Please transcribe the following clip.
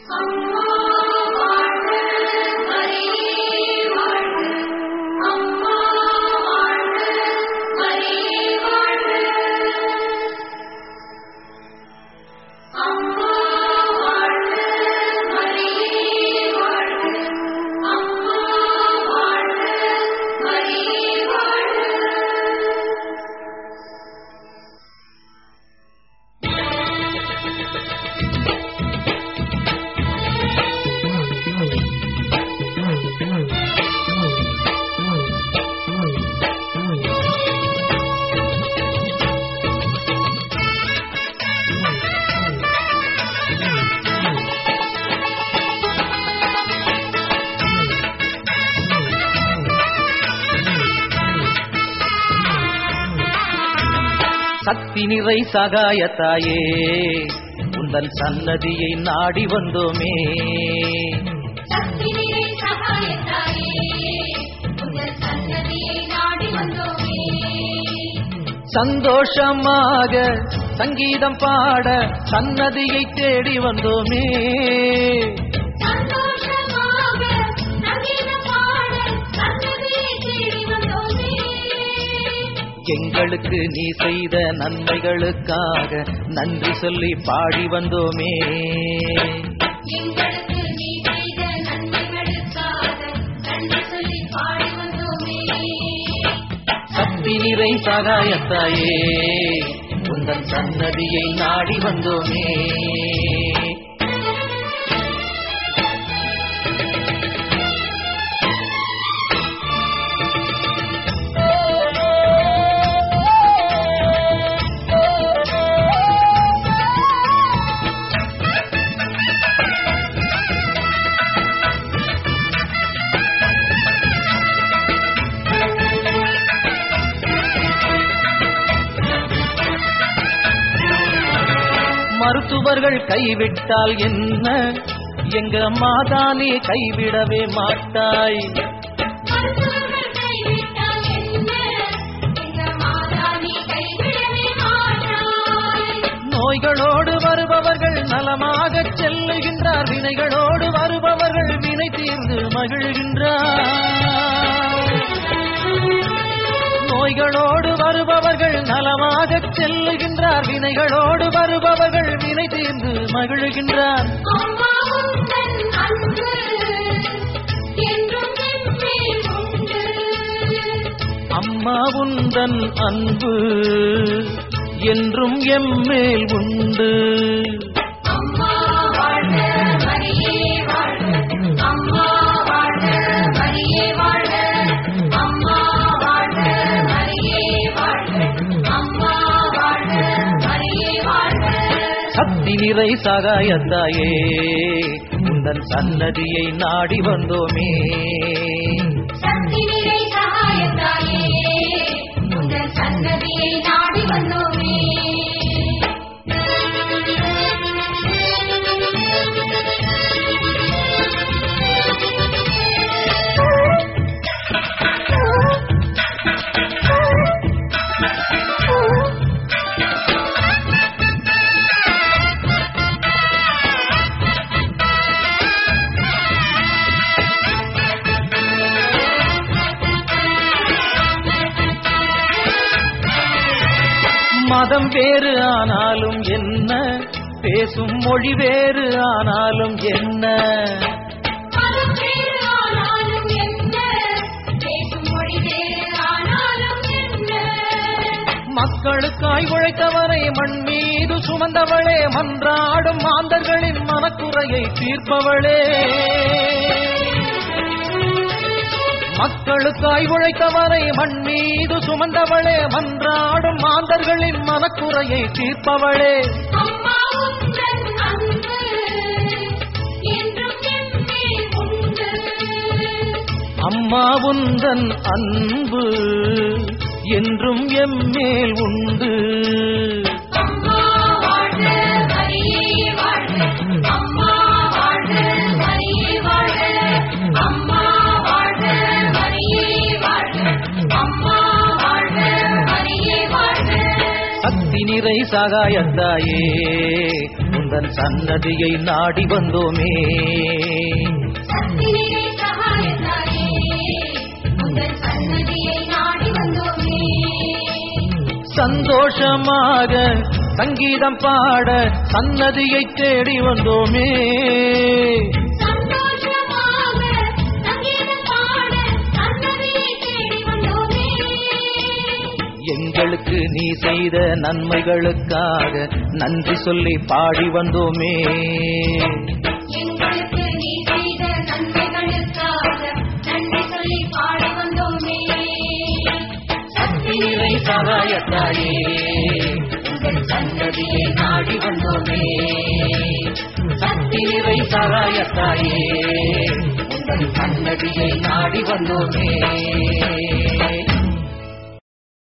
அம்மா வாழ்க மரியே வாழ்க அம்மா வாழ்க மரியே வாழ்க அம்மா வாழ்க மரியே வாழ்க அம்மா வாழ்க மரியே வாழ்க சக்தி நிறை சகாயத்தாயே உந்தன் சன்னதியை நாடி வந்தோமே சக்தி நிறை சகாயத்தாயே உங்கள் சன்னதியை நாடி வந்தோமே சந்தோஷமாக சங்கீதம் பாட சன்னதியை தேடி வந்தோமே சந்தோஷமாக சங்கீதம் பாட சன்னதியை தேடி வந்தோமே எங்களுக்கு நீ செய்த நன்மைகளுக்காக நன்றி சொல்லி பாடி வந்தோமே எங்களுக்கு நீ செய்த நன்மைகளுக்காக நன்றி சொல்லி பாடி வந்தோமே சக்தி நிறை சகாயத்தாயே உந்தன் சன்னதியை நாடி வந்தோமே மருத்துவர்கள் கைவிட்டால் என்ன எங்க மாதானே கைவிடவே மாட்டாய் மருத்துவர்கள் கைவிட்டால் என்ன எங்க மாதா நீ கைவிடவே மாட்டாய் நோய்களோடு வருபவர்கள் நலமாக செல்லுகின்றார் வினைகளோடு வருபவர்கள் வினை தீர்ந்து மகிழ்கின்றார் நோய்களோடு வருபவர்கள் நலமாக செல்லுகின்றார் வினைகளோடு வருபவர்கள் வினை தீர்ந்து மகிழ்கின்றார் அம்மாவும் தன் அன்பு என்றும் எம்மேல் உண்டு அம்மா உந்தன் அன்பு என்றும் எம்மேல் உண்டு அம்மா வாழ்க மரியே வாழ்க அம்மா வாழ்க மரியே வாழ்க அம்மா வாழ்க மரியே வாழ்க அம்மா வாழ்க மரியே வாழ்க சக்தி நிறை சகாயத்தாயே உந்தன் சன்னதியை நாடி வந்தோமே சக்தி நிறை சகாயத்தாயே உங்கள் சன்னதியை நாடி வந்தோமே மதம் வேறு ஆனாலும் என்ன பேசும் மொழி வேறு ஆனாலும் என்ன மதம் வேறு ஆனாலும் என்ன பேசும் மொழி வேறு ஆனாலும் என்ன மக்களுக்காய் உழைத்தவரை மண் மீது சுமந்தவளே மன்றாடும் மாந்தர்களின் மனக்குறையை தீர்ப்பவளே மக்களுக்காய் உழைத்தவரை மண் மீது சுமந்தவளே மன்றாடும் மாந்தர்களின் மனக்குறையை தீர்ப்பவளே அம்மாவும் தன் அன்பு என்றும் எம்மேல் உண்டு அம்மா உந்தன் அன்பு என்றும் எம்மேல் உண்டு அம்மா வாழ்க மரியே வாழ்க அம்மா வாழ்க மரியே வாழ்க அம்மா வாழ்க மரியே வாழ்க அம்மா வாழ்க மரியே வாழ்க சக்தி நிறை சகாயத்தாயே உந்த உந்தன் சன்னதியை நாடி வந்தோமே சக்தினிலே சகாயத்தாயே உங்கள் சன்னதியை நாடி வந்தோமே சந்தோஷமாக சங்கீதம் பாட சன்னதியை தேடி வந்தோமே சந்தோஷமாக சங்கீதம் பாட சன்னதியை தேடி வந்தோமே எங்களுக்கு நீ செய்த நன்மைகளுக்காக நன்றி சொல்லி பாடி வந்தோமே எங்களுக்கு நீ செய்த நன்மைகளுக்காக நன்றி சொல்லி பாடி வந்தோமே சக்தி நிறை சகாயத்தாயே உங்கள் சன்னதியை நாடி வந்தோமே சக்தி நிறை சகாயத்தாயே உங்கள் சன்னதியை நாடி வந்தோமே